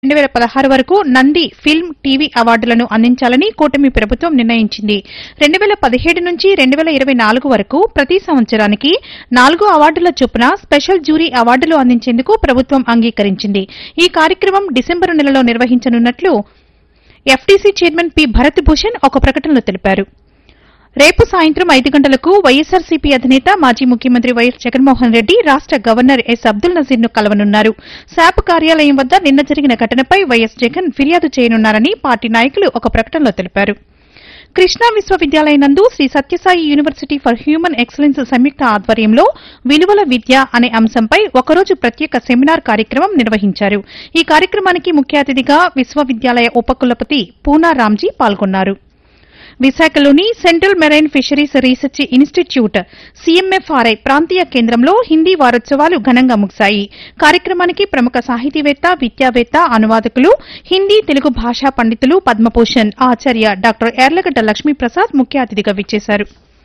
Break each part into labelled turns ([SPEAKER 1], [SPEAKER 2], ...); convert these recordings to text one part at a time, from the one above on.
[SPEAKER 1] రెండు వేల పదహారు వరకు నంది ఫిల్మ్ టీవీ అవార్డులను అందించాలని కూటమి ప్రభుత్వం నిర్ణయించింది రెండు వేల పదిహేడు నుంచి రెండు వేల ఇరవై నాలుగు వరకు ప్రతి సంవత్సరానికి నాలుగు అవార్డుల చొప్పున స్పెషల్ జ్యూరీ అవార్డులు అందించేందుకు ప్రభుత్వం అంగీకరించింది ఈ కార్యక్రమం డిసెంబరు నెలలో నిర్వహించనున్నట్లు FTC chairman P Bharat Bhushan ఒక ప్రకటనలో తెలిపారు రేపు సాయంత్రం ఐదు గంటలకు వైఎస్సార్సీపీ అధినేత మాజీ ముఖ్యమంత్రి వైఎస్ జగన్మోహన్ రెడ్డి రాష్ట గవర్నర్ ఎస్ అబ్దుల్ నజీర్ ను కలవనున్నారు శాప్ కార్యాలయం వద్ద నిన్న జరిగిన ఘటనపై వైఎస్ జగన్ ఫిర్యాదు చేయనున్నారని పార్టీ నాయకులు ఒక ప్రకటనలో తెలిపారు కృష్ణా విశ్వవిద్యాలయం నందు Shri Sathya Sai university for human excellence సంయుక్త ఆధ్వర్యంలో విలువల విద్య అనే అంశంపై ఒకరోజు ప్రత్యేక సెమినార్ కార్యక్రమం నిర్వహించారు ఈ కార్యక్రమానికి ముఖ్య అతిథిగా విశ్వవిద్యాలయ ఉపకులపతి పూనా రామ్జీ పాల్గొన్నారు విశాఖలోని central marine fisheries research institute CMFRI ప్రాంతీయ కేంద్రంలో హిందీ వారోత్సవాలు ఘనంగా ముగిశాయి కార్యక్రమానికి ప్రముఖ సాహితీవేత్త విద్యావేత్త అనువాదకులు హిందీ తెలుగు భాషా పండితులు పద్మభూషణ్ ఆచార్య డాక్టర్ ఎర్లగడ్డ లక్ష్మీప్రసాద్ ముఖ్య అతిథిగా విచ్చేశారు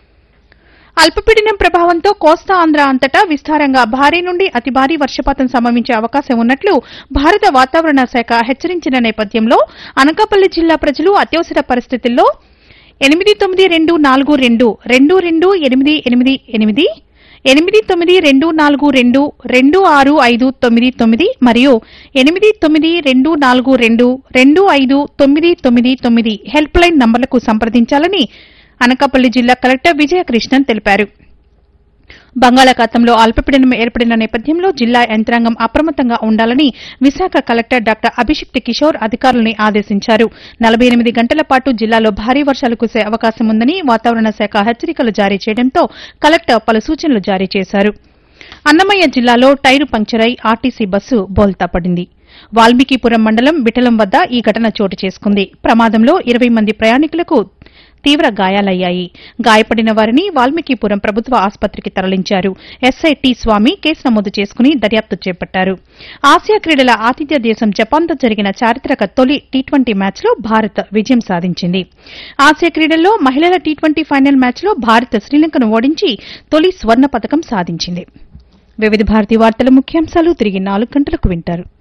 [SPEAKER 1] అల్పపీడనం ప్రభావంతో కోస్తా ఆంధ్ర అంతటా విస్తారంగా భారీ నుండి అతి భారీ వర్షపాతం సంభవించే అవకాశం ఉన్నట్లు భారత వాతావరణ శాఖ హెచ్చరించిన నేపథ్యంలో అనకాపల్లి జిల్లా ప్రజలు అత్యవసర పరిస్థితుల్లో ఎనిమిది తొమ్మిది రెండు నాలుగు రెండు రెండు రెండు ఎనిమిది ఎనిమిది ఎనిమిది ఎనిమిది తొమ్మిది రెండు నాలుగు రెండు రెండు ఆరు ఐదు తొమ్మిది తొమ్మిది మరియు ఎనిమిది తొమ్మిది రెండు నాలుగు రెండు రెండు ఐదు తొమ్మిది తొమ్మిది తొమ్మిది హెల్ప్ లైన్ నంబర్లకు సంప్రదించాలని అనకాపల్లి జిల్లా కలెక్టర్ విజయకృష్ణన్ తెలిపారు బంగాళాఖాతంలో అల్పపీడనం ఏర్పడిన నేపథ్యంలో జిల్లా యంత్రాంగం అప్రమత్తంగా ఉండాలని విశాఖ కలెక్టర్ డాక్టర్ అభిషిక్తి కిషోర్ అధికారులని ఆదేశించారు నలభై ఎనిమిది గంటల పాటు జిల్లాలో భారీ వర్షాలు కురిసే అవకాశం ఉందని వాతావరణ శాఖ హెచ్చరికలు జారీ చేయడంతో కలెక్టర్ పలు సూచనలు జారీ చేశారు అన్నమయ్య జిల్లాలో టైరు పంక్చరై ఆర్టీసీ బస్సు బోల్తా పడింది వాల్మీకిపురం మండలం బిటలం వద్ద ఈ ఘటన చోటు చేసుకుంది ప్రమాదంలో ఇరవై మంది ప్రయాణికులకు తీవ్ర గాయాలయ్యాయి గాయపడిన వారిని వాల్మీకిపురం ప్రభుత్వ ఆసుపత్రికి తరలించారు ఎస్ఐ టి స్వామి కేసు నమోదు చేసుకుని దర్యాప్తు చేపట్టారు ఆసియా క్రీడల ఆతిథ్య దేశం జపాన్తో జరిగిన చారిత్రక తొలి టీ ట్వంటీ మ్యాచ్లో భారత్ విజయం సాధించింది ఆసియా క్రీడల్లో మహిళల టీ ట్వంటీ ఫైనల్ మ్యాచ్లో భారత్ శ్రీలంకను ఓడించి తొలి స్వర్ణ పథకం సాధించింది వివిధ భారతి వార్తల ముఖ్యాంశాలు తిరిగి నాలుగు గంటలకు వింటారు